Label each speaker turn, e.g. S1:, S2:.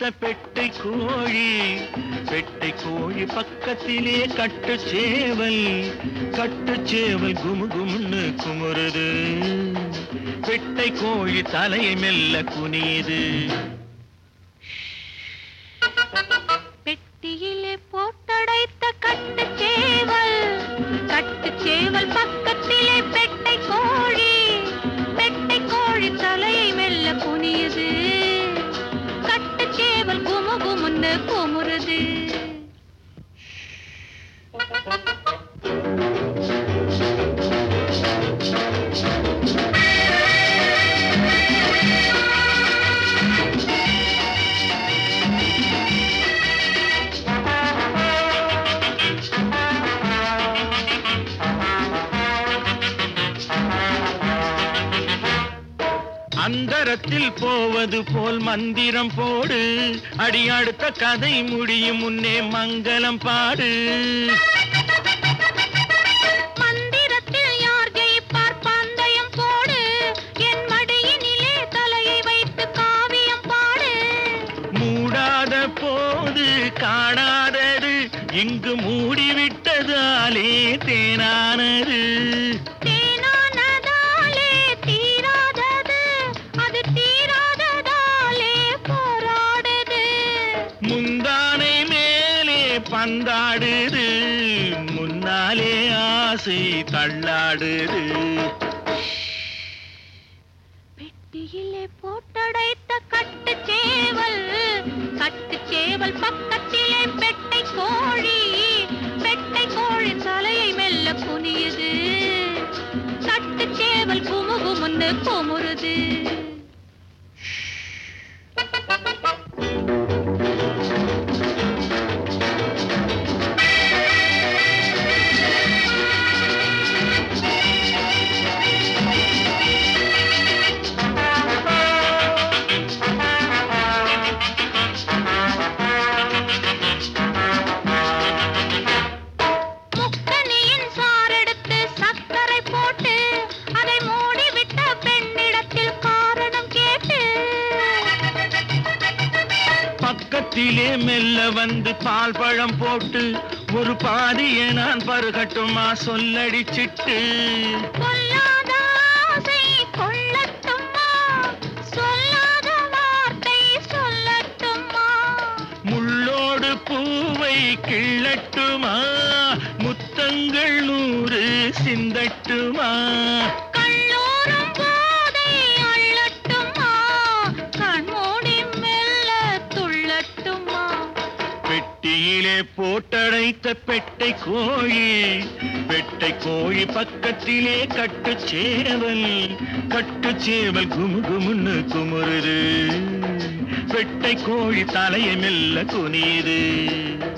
S1: தொட்டடைத்த பெட்டை கோழி பெட்டை கோழி பக்கத்திலே கட்டு சேவல் கட்டு சேவல் குமு குமுன்னு குமுறுது பெட்டை கோழி தலையை மெல்ல குனியுது
S2: பெட்டியிலே போட்டடைத்த கட்டு சேவல் கட்டு சேவல் பக்கத்திலே பெட்டை கோழி பெட்டை கோழி தலையை மெல்ல குனியுது கட்டு சேவல் குமு குமுன்னு குமுறுது
S1: அந்தரத்தில் போவது போல் மந்திரம் போடு அடி அடுத்த கதை முடியும் முன்னே மங்களம் பாடு
S2: மந்திரத்தில் யார் ஜெயிப்பார் பந்தயம் போடு என் மடியினிலே தலையை வைத்து காவியம் பாடு
S1: மூடாத போது காணாதது இங்கு மூடிவிட்டதாலே தேனானது
S2: தேனானதாலே தீராதது அது தீராததாலே போராடுது
S1: முந்தானை மேலே பந்தாடுது முன்னாலே ஆசை தள்ளாடுது
S2: பெட்டியிலே போட்டடைத்த கட்டு சேவல் கட்டு சேவல் பக்கத்திலே பெட்டை கோழி பெட்டை கோழி தலையை மெல்ல குனியுது கட்டு சேவல் குமு குமுன்னு குமுறுது முக்கனியின் சாரெடுத்து சர்க்கரை போட்டு அதை மூடிவிட்ட பெண்ணிடத்தில் காரணம் கேட்டு
S1: பக்கத்திலே மெல்ல வந்து பால் பழம் போட்டு ஒரு பாதியை நான் பருகட்டுமா சொல்லடிச்சிட்டு
S2: கொல்லாத ஆசை கொள்ளட்டுமா சொல்லாத வார்த்தை சொல்லட்டுமா
S1: முள்ளோடு பூவை கிள்ளட்டுமா முத்தங்கள் நூறு சிந்தட்டுமா
S2: கல்லூரும் போதை அள்ளட்டுமா கண்மூடி மெல்ல துள்ளட்டுமா
S1: பெட்டியிலே போட்டடைத்த பெட்டை கோழி பெட்டை கோழி பக்கத்திலே கட்டு சேவல் கட்டு சேவல் குமு குமுன்னு குமுறுது பெட்டை கோழி தலையை மெல்ல குனியுது